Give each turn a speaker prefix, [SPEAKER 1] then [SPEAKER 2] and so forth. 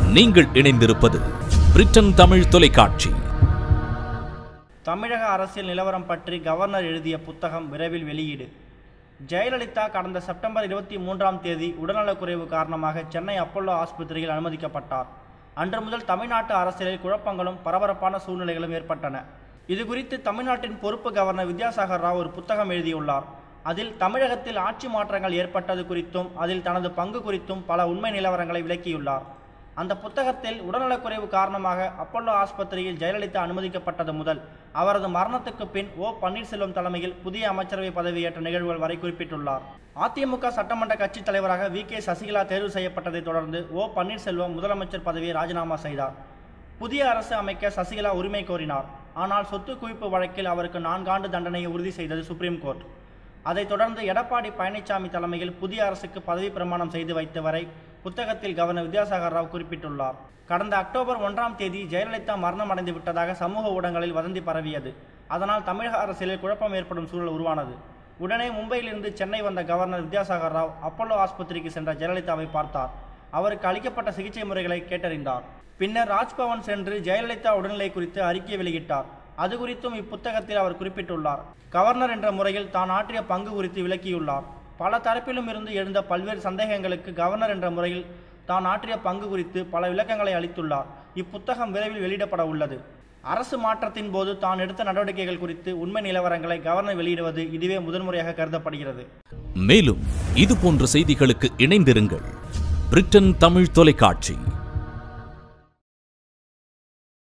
[SPEAKER 1] நீங்கள் இணைந்திருப்பது பிரிட்டன் தமிழ் தொலைக்காட்சி
[SPEAKER 2] தமிழக அரசியல் நிலவரம் பற்றி கவர்னர் எழுதிய புத்தகம் விரைவில் வெளியீடு ஜெயலலிதா கடந்த செப்டம்பர் இருபத்தி மூன்றாம் தேதி உடல்நலக்குறைவு காரணமாக சென்னை அப்பல்லோ ஆஸ்பத்திரியில் அனுமதிக்கப்பட்டார் அன்று முதல் தமிழ்நாட்டு அரசியலில் குழப்பங்களும் பரபரப்பான சூழ்நிலைகளும் ஏற்பட்டன இது குறித்து தமிழ்நாட்டின் பொறுப்பு கவர்னர் வித்யாசாகர் ராவ் ஒரு புத்தகம் எழுதியுள்ளார் அதில் தமிழகத்தில் ஆட்சி மாற்றங்கள் ஏற்பட்டது குறித்தும் அதில் தனது பங்கு குறித்தும் பல உண்மை நிலவரங்களை விளக்கியுள்ளார் அந்த புத்தகத்தில் உடல்நலக்குறைவு காரணமாக அப்பல்லோ ஆஸ்பத்திரியில் ஜெயலலிதா அனுமதிக்கப்பட்டது முதல் அவரது மரணத்துக்கு பின் ஓ பன்னீர்செல்வம் தலைமையில் புதிய அமைச்சரவை பதவியேற்ற நிகழ்வுகள் வரை குறிப்பிட்டுள்ளார் அதிமுக சட்டமன்ற கட்சித் தலைவராக வி கே சசிகலா தேர்வு செய்யப்பட்டதைத் தொடர்ந்து ஓ பன்னீர்செல்வம் முதலமைச்சர் பதவியை ராஜினாமா செய்தார் புதிய அரசு அமைக்க சசிகலா உரிமை கோரினார் ஆனால் சொத்து குவிப்பு வழக்கில் அவருக்கு நான்காண்டு தண்டனையை உறுதி செய்தது சுப்ரீம் கோர்ட் அதைத் தொடர்ந்து எடப்பாடி பழனிசாமி தலைமையில் புதிய அரசுக்கு பதவி பிரமாணம் செய்து வைத்த வரை புத்தகத்தில் கவர்னர் வித்யாசாகர் ராவ் குறிப்பிட்டுள்ளார் கடந்த அக்டோபர் ஒன்றாம் தேதி ஜெயலலிதா மரணம் அடைந்து விட்டதாக சமூக ஊடகங்களில் வதந்தி பரவியது அதனால் தமிழக அரசியலில் குழப்பம் ஏற்படும் சூழல் உருவானது உடனே மும்பையிலிருந்து சென்னை வந்த கவர்னர் வித்யாசாகர் ராவ் அப்பல்லோ ஆஸ்பத்திரிக்கு சென்ற ஜெயலலிதாவை பார்த்தார் அவருக்கு அளிக்கப்பட்ட சிகிச்சை முறைகளை கேட்டறிந்தார் பின்னர் ராஜ்பவன் சென்று ஜெயலலிதா உடல்நிலை குறித்து அறிக்கை வெளியிட்டார் அது குறித்தும் இப்புத்தகத்தில் அவர் குறிப்பிட்டுள்ளார் கவர்னர் என்ற முறையில் தான் ஆற்றிய பங்கு குறித்து விளக்கியுள்ளார் பல தரப்பிலும் இருந்து எழுந்த பல்வேறு சந்தேகங்களுக்கு கவர்னர் என்ற முறையில் தான் ஆற்றிய பங்கு குறித்து பல விளக்கங்களை அளித்துள்ளார் இப்புத்தகம் விரைவில் வெளியிடப்பட உள்ளது அரசு மாற்றத்தின் போது தான் எடுத்த நடவடிக்கைகள் குறித்து உண்மை நிலவரங்களை கவர்னர் வெளியிடுவது இதுவே முதன்முறையாக கருதப்படுகிறது
[SPEAKER 1] மேலும் இது போன்ற செய்திகளுக்கு இணைந்திருங்கள் பிரிட்டன் தமிழ் தொலைக்காட்சி